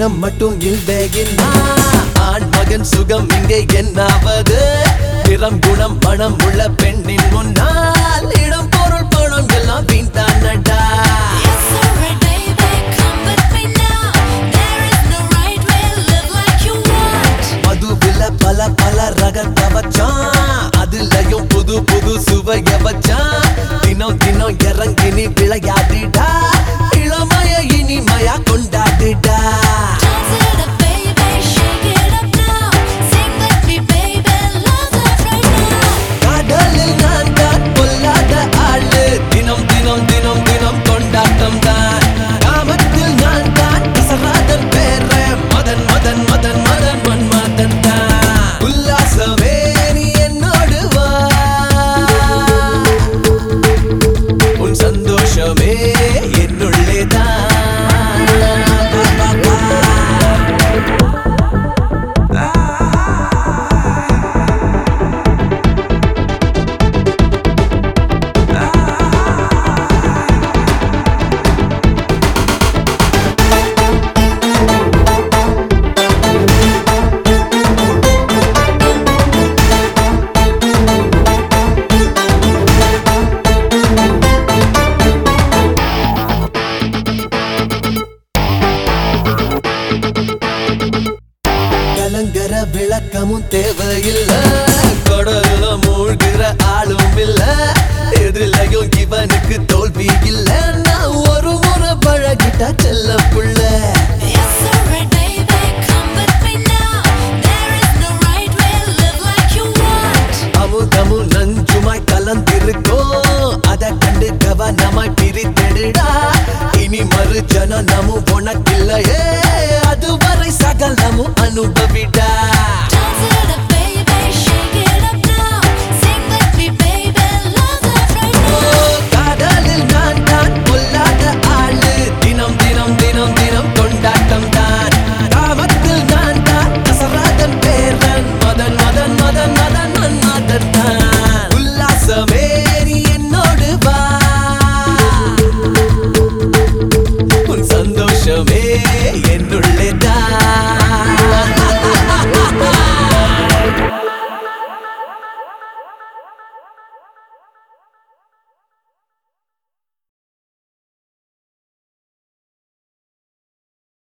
தினம் மட்டும் இல்லையின்னா ஆண் மகன் சுகம் இங்கே என்னாவது நிறம் குணம் மனம் உள்ள பெண்ணின் முன்னால் இடம் பொருள் பணம் எல்லாம் வீண் தானடா It's alright, baby, come with me now. There is no right way, live like you want. மதுவில பல பல ரகத்தை வச்சான் அதுலயும் புது புது சுவைய வச்சான் தினம் தினம் இறங்கி நீ விளையாடிடா இளமைய இனிமையா கொண்டாடிடா Dance it up, baby, shake it up now. Sing with me, baby, love life right now. கடலில் நான் தான் கொல்லாத ஆளு தினம் தினம் தினம் தினம் கொண்டாட்டம் தான் காமத்தில் நான் தான் கசராதன் பேர மதன் மதன் மதன் மதன் மன்மதன் தான் உல்லாசமே நீ என்னோடு வா உன் சந்தோஷமே என்னுள்ளே தான் கலங்கர விளக்கமும் தேவையில்ல கடல்ல மூழ்கிற ஆளும் இல்ல எதுலயும் இவனுக்கு தோல்வி இல்ல நான் ஒரு முறை பழகிட்டா செல்ல புள்ள It's alright, baby, come with me now. There is no right way, live like you want. அமுதமும் நஞ்சுமாய் கலந்திருக்கோம் அத கண்டு கவனமாய் பிரித்தெடுடா இனி மறு ஜனனமும் உனக்கில்லை